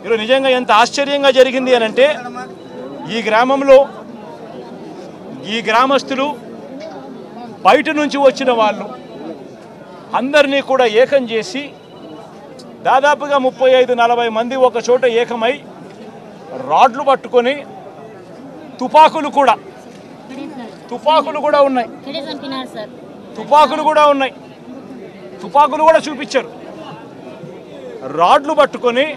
ఈరోజు నిజంగా ఎంత ఆశ్చర్యంగా జరిగింది అని అంటే ఈ గ్రామంలో ఈ గ్రామస్తులు బయట నుంచి వచ్చిన వాళ్ళు అందరినీ కూడా ఏకం చేసి దాదాపుగా ముప్పై ఐదు నలభై మంది ఒక చోట ఏకమై రాడ్లు పట్టుకొని తుపాకులు కూడా తుపాకులు కూడా ఉన్నాయి ఇక్కడే చంపినారు సార్ తుపాకులు కూడా ఉన్నాయి తుపాకులు కూడా చూపించారు రాడ్లు పట్టుకొని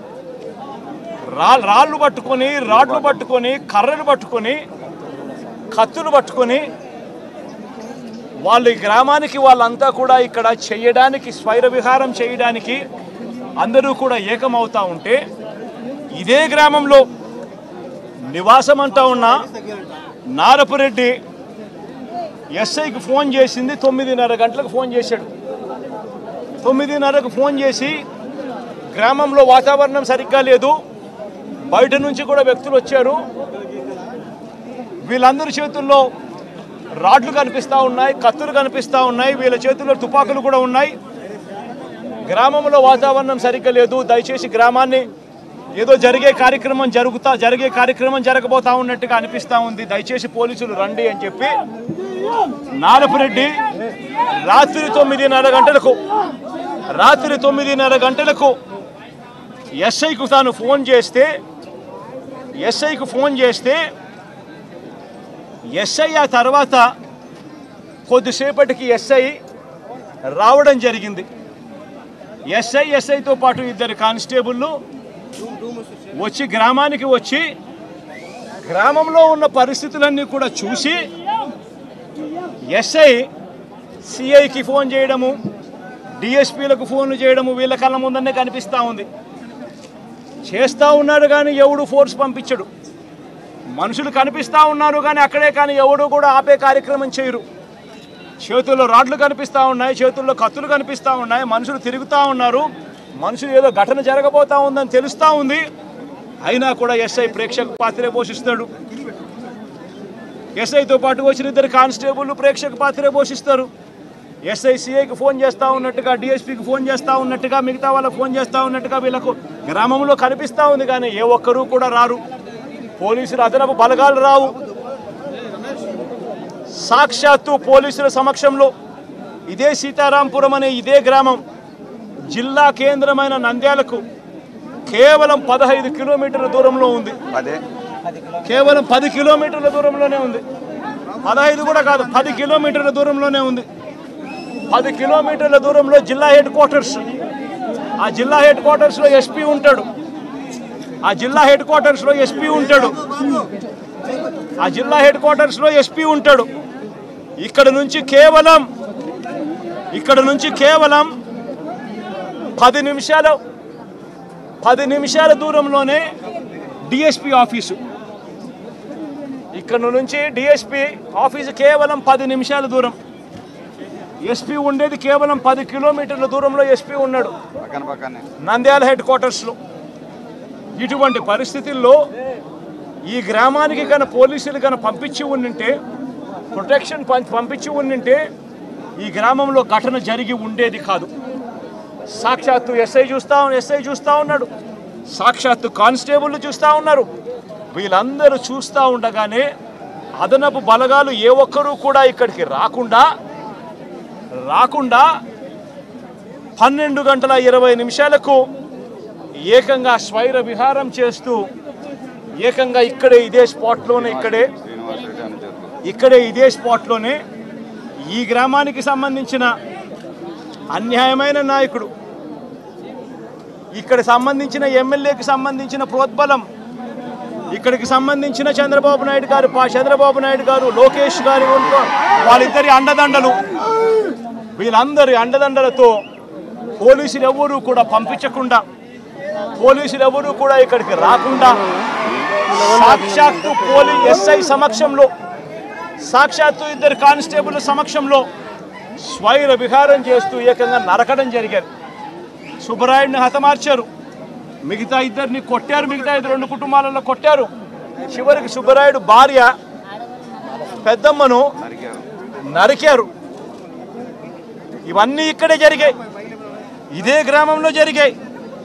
రా రాళ్ళు పట్టుకొని రాడ్లు పట్టుకొని కర్రలు పట్టుకొని కత్తులు పట్టుకొని వాళ్ళు ఈ గ్రామానికి వాళ్ళంతా కూడా ఇక్కడ చేయడానికి స్వైర విహారం చేయడానికి అందరూ కూడా ఏకమవుతా ఉంటే ఇదే గ్రామంలో నివాసం అంటా ఉన్న నారపురెడ్డి ఎస్ఐకి ఫోన్ చేసింది తొమ్మిదిన్నర గంటలకు ఫోన్ చేశాడు తొమ్మిదిన్నరకు ఫోన్ చేసి గ్రామంలో వాతావరణం సరిగ్గా లేదు బయట నుంచి కూడా వ్యక్తులు వచ్చారు వీళ్ళందరి చేతుల్లో రాడ్లు కనిపిస్తూ ఉన్నాయి కత్తులు కనిపిస్తూ ఉన్నాయి వీళ్ళ చేతుల్లో తుపాకులు కూడా ఉన్నాయి గ్రామంలో వాతావరణం సరిగ్గా లేదు దయచేసి గ్రామాన్ని ఏదో జరిగే కార్యక్రమం జరుగుతా జరిగే కార్యక్రమం జరగబోతా ఉన్నట్టుగా అనిపిస్తూ ఉంది దయచేసి పోలీసులు రండి అని చెప్పి నారపురెడ్డి రాత్రి తొమ్మిదిన్నర గంటలకు రాత్రి తొమ్మిదిన్నర గంటలకు ఎస్ఐకు తాను ఫోన్ చేస్తే ఎస్ఐకు ఫోన్ చేస్తే ఎస్ఐ ఆ తర్వాత కొద్దిసేపటికి ఎస్ఐ రావడం జరిగింది ఎస్ఐ ఎస్ఐతో పాటు ఇద్దరు కానిస్టేబుళ్ళు వచ్చి గ్రామానికి వచ్చి గ్రామంలో ఉన్న పరిస్థితులన్నీ కూడా చూసి ఎస్ఐ సిఐకి ఫోన్ చేయడము డిఎస్పీలకు ఫోన్లు చేయడము వీళ్ళ కళ్ళ ముందనే కనిపిస్తూ ఉంది చేస్తూ ఉన్నారు కానీ ఎవడు ఫోర్స్ పంపించడు మనుషులు కనిపిస్తూ ఉన్నారు కానీ అక్కడే కానీ ఎవడు కూడా ఆపే కార్యక్రమం చేయరు చేతుల్లో రాడ్లు కనిపిస్తూ ఉన్నాయి చేతుల్లో కత్తులు కనిపిస్తూ ఉన్నాయి మనుషులు తిరుగుతూ ఉన్నారు మనుషులు ఏదో ఘటన జరగబోతా ఉందని తెలుస్తూ ఉంది అయినా కూడా ఎస్ఐ ప్రేక్షక పాత్రే పోషిస్తాడు ఎస్ఐతో పాటు వచ్చిన ఇద్దరు కానిస్టేబుల్ ప్రేక్షక పాత్రే పోషిస్తారు ఎస్ఐ సిఐకి ఫోన్ చేస్తూ ఉన్నట్టుగా డిఎస్పీకి ఫోన్ చేస్తూ ఉన్నట్టుగా మిగతా వాళ్ళకి ఫోన్ చేస్తూ ఉన్నట్టుగా వీళ్ళకు గ్రామంలో కనిపిస్తూ ఉంది కానీ ఏ ఒక్కరూ కూడా రారు పోలీసులు అదనపు బలగాలు రావు సాక్షాత్తు పోలీసుల సమక్షంలో ఇదే సీతారాంపురం అనే ఇదే గ్రామం జిల్లా కేంద్రమైన నంద్యాలకు కేవలం పదహైదు కిలోమీటర్ల దూరంలో ఉంది అదే కేవలం పది కిలోమీటర్ల దూరంలోనే ఉంది పదహైదు కూడా కాదు పది కిలోమీటర్ల దూరంలోనే ఉంది పది కిలోమీటర్ల దూరంలో జిల్లా హెడ్ క్వార్టర్స్ ఆ జిల్లా హెడ్ క్వార్టర్స్లో ఎస్పీ ఉంటాడు ఆ జిల్లా హెడ్ క్వార్టర్స్లో ఎస్పీ ఉంటాడు ఆ జిల్లా హెడ్ క్వార్టర్స్లో ఎస్పీ ఉంటాడు ఇక్కడ నుంచి కేవలం ఇక్కడ నుంచి కేవలం పది నిమిషాలు పది నిమిషాల దూరంలోనే డిఎస్పి ఆఫీసు ఇక్కడ నుంచి డిఎస్పి ఆఫీసు కేవలం పది నిమిషాల దూరం ఎస్పీ ఉండేది కేవలం పది కిలోమీటర్ల దూరంలో ఎస్పీ ఉన్నాడు పక్కన పక్కనే నంద్యాల హెడ్ క్వార్టర్స్లో ఇటువంటి పరిస్థితుల్లో ఈ గ్రామానికి కన పోలీసులు కన పంపించి ఉండింటే ప్రొటెక్షన్ పం- పంపించి ఉండింటే ఈ గ్రామంలో ఘటన జరిగి ఉండేది కాదు సాక్షాత్తు ఎస్ఐ చూస్తా ఎస్ఐ చూస్తా ఉన్నాడు సాక్షాత్తు కానిస్టేబుల్ చూస్తా ఉన్నారు వీళ్ళందరూ చూస్తూ ఉండగానే అదనపు బలగాలు ఏ ఒక్కరూ కూడా ఇక్కడికి రాకుండా రాకుండా పన్నెండు గంటల ఇరవై నిమిషాలకు ఏకంగా స్వైర విహారం చేస్తూ ఏకంగా ఇక్కడే ఇదే స్పాట్లోనే ఇక్కడే శ్రీనివాస్ రెడ్డి అని చెప్పు ఇక్కడే ఇదే స్పాట్లోనే ఈ గ్రామానికి సంబంధించిన అన్యాయమైన నాయకుడు ఇక్కడ సంబంధించిన ఎమ్మెల్యేకి సంబంధించిన ప్రోద్బలం ఇక్కడికి సంబంధించిన చంద్రబాబు నాయుడు గారు పా చంద్రబాబు నాయుడు గారు లోకేష్ గారి వంటి వాళ్ళిద్దరి అండదండలు వీళ్ళందరి అండదండలతో పోలీసులు ఎవరూ కూడా పంపించకుండా పోలీసులు ఎవరూ కూడా ఇక్కడికి రాకుండా సాక్షాత్తు పోలీ ఎస్ఐ సమక్షంలో సాక్షాత్తు ఇద్దరు కానిస్టేబుల్ సమక్షంలో స్వైర విహారం చేస్తూ ఏకంగా నరకడం జరిగారు సుబ్బరాయుడిని హతమార్చారు మిగతా ఇద్దరిని కొట్టారు మిగతా ఇద్దరు రెండు కుటుంబాలలో కొట్టారు చివరికి సుబ్బరాయుడు భార్య పెద్దమ్మను నరికారు నరికారు ఇవన్నీ ఇక్కడే జరిగాయి ఇదే గ్రామంలో జరిగాయి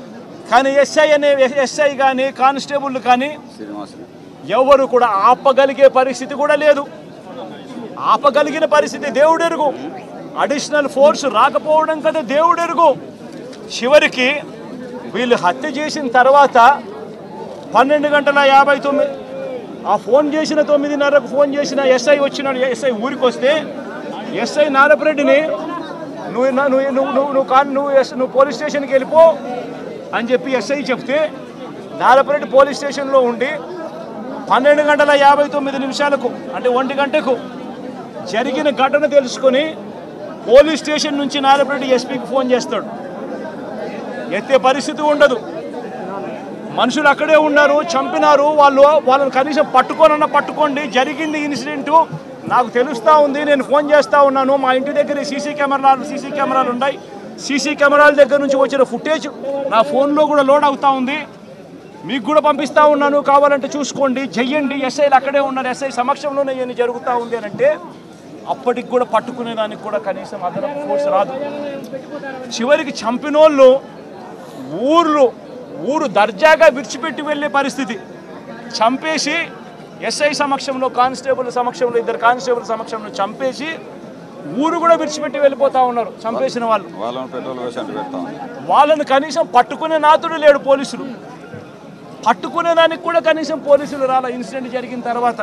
కానీ ఎస్ఐ అనే ఎస్ఐ కానీ కానిస్టేబుల్ కానీ శ్రీనివాస్ ఎవరు కూడా ఆపగలిగే పరిస్థితి కూడా లేదు ఆపగలిగిన పరిస్థితి దేవుడెరుగు అడిషనల్ ఫోర్స్ రాకపోవడం కదా దేవుడెరుగు చివరికి వీళ్ళు హత్య చేసిన తర్వాత పన్నెండు గంటల యాభై తొమ్మిది ఆ ఫోన్ చేసిన తొమ్మిదిన్నరకు ఫోన్ చేసిన ఎస్ఐ వచ్చినాడు ఎస్ఐ ఊరికి వస్తే ఎస్ఐ నారపరెడ్డిని నువ్వు నా- నువ్వు నువ్వు నువ్వు నువ్వు కాన్ నువ్వు ఎస్- నువ్వు పోలీస్ స్టేషన్కి వెళ్ళిపో అని చెప్పి ఎస్ఐ చెప్తే నారపరెడ్డి పోలీస్ స్టేషన్లో ఉండి పన్నెండు గంటల యాభై తొమ్మిది నిమిషాలకు అంటే ఒంటి గంటకు జరిగిన ఘటన తెలుసుకొని పోలీస్ స్టేషన్ నుంచి నారపరెడ్డి ఎస్పీకి ఫోన్ చేస్తాడు ఎత్తే పరిస్థితి ఉండదు మనుషులు అక్కడే ఉన్నారు చంపినారు వాళ్ళు వాళ్ళని కనీసం పట్టుకోనన్నా పట్టుకోండి జరిగింది ఇన్సిడెంట్ నాకు తెలుస్తూ ఉంది నేను ఫోన్ చేస్తూ ఉన్నాను మా ఇంటి దగ్గర సీసీ కెమెరాలు సీసీ కెమెరాలు ఉన్నాయి సీసీ కెమెరాల దగ్గర నుంచి వచ్చిన ఫుటేజ్ నా ఫోన్లో కూడా లోడ్ అవుతా ఉంది మీకు కూడా పంపిస్తా ఉన్నాను కావాలంటే చూసుకోండి చెయ్యండి ఎస్ఐలు అక్కడే ఉన్నారు ఎస్ఐ సమక్షంలోనే ఇవన్నీ జరుగుతూ ఉంది అని అంటే అప్పటికి కూడా పట్టుకునే దానికి కూడా కనీసం అదనపు ఫోర్స్ రాదు చివరికి చంపినోళ్ళు ఊర్లు ఊరు దర్జాగా విడిచిపెట్టి వెళ్ళే పరిస్థితి చంపేసి ఎస్ఐ సమక్షంలో కానిస్టేబుల్ సమక్షంలో ఇద్దరు కానిస్టేబుల్ సమక్షంలో చంపేసి ఊరు కూడా విడిచిపెట్టి వెళ్ళిపోతా ఉన్నారు చంపేసిన వాళ్ళు వాళ్ళని పెట్రోల్ వేసి అంటు పెడతాం వాళ్ళని కనీసం పట్టుకునే నాతుడు లేడు పోలీసులు పట్టుకునే దానికి కూడా కనీసం పోలీసులు రాల ఇన్సిడెంట్ జరిగిన తర్వాత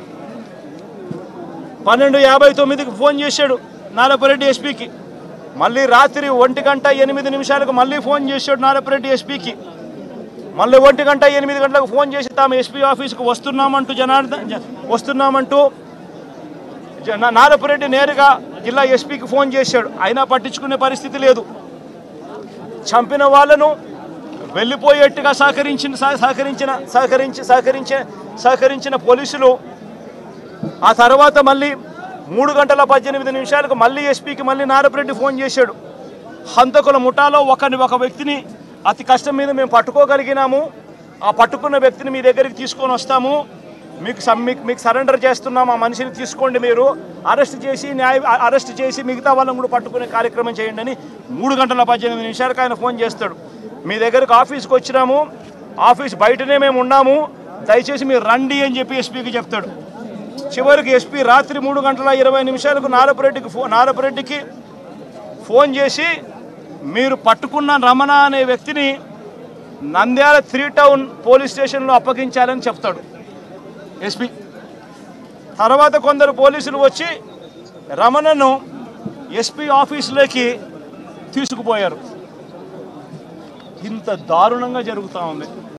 పన్నెండు యాభై తొమ్మిదికి ఫోన్ చేశాడు నారపరెడ్డి ఎస్పీకి మళ్ళీ రాత్రి ఒంటి గంట ఎనిమిది నిమిషాలకు మళ్ళీ ఫోన్ చేశాడు నారపరెడ్డి ఎస్పీకి మళ్ళీ ఒంటి గంట ఎనిమిది గంటలకు ఫోన్ చేసి తాము ఎస్పీ ఆఫీస్కి వస్తున్నామంటూ జనార్దన్ జ- వస్తున్నామంటూ జ- నా- నారపరెడ్డి నేరుగా జిల్లా ఎస్పీకి ఫోన్ చేశాడు అయినా పట్టించుకునే పరిస్థితి లేదు చంపిన వాళ్ళను వెళ్ళిపోయేట్టుగా సహకరించిన సహ- సహకరించిన సహకరించి సహకరించే సహకరించిన పోలీసులు ఆ తర్వాత మళ్ళీ మూడు గంటల పద్దెనిమిది నిమిషాలకు మళ్ళీ ఎస్పీకి మళ్ళీ నారపరెడ్డి ఫోన్ చేశాడు హంతకుల ముఠాలో ఒకరిని ఒక వ్యక్తిని అతి కష్టం మీద మేము పట్టుకోగలిగినాము ఆ పట్టుకున్న వ్యక్తిని మీ దగ్గరికి తీసుకొని వస్తాము మీకు సమ్- మీకు మీకు సరెండర్ చేస్తున్నాం ఆ మనిషిని తీసుకోండి మీరు అరెస్ట్ చేసి న్యాయ అరెస్ట్ చేసి మిగతా వాళ్ళని కూడా పట్టుకునే కార్యక్రమం చేయండి అని మూడు గంటల పద్దెనిమిది నిమిషాలకు ఆయన ఫోన్ చేస్తాడు మీ దగ్గరకు ఆఫీస్కి వచ్చినాము ఆఫీస్ బయటనే మేము ఉన్నాము దయచేసి మీరు రండి అని చెప్పి ఎస్పీకి చెప్తాడు చివరికి ఎస్పీ రాత్రి మూడు గంటల ఇరవై నిమిషాలకు నారపరెడ్డికి ఫో నారపరెడ్డికి ఫోన్ చేసి మీరు పట్టుకున్న రమణ అనే వ్యక్తిని నంద్యాల త్రీ టౌన్ పోలీస్ స్టేషన్లో అప్పగించాలని చెప్తాడు ఎస్పీ తర్వాత కొందరు పోలీసులు వచ్చి రమణను ఎస్పీ ఆఫీసులోకి తీసుకుపోయారు ఇంత దారుణంగా జరుగుతూ ఉంది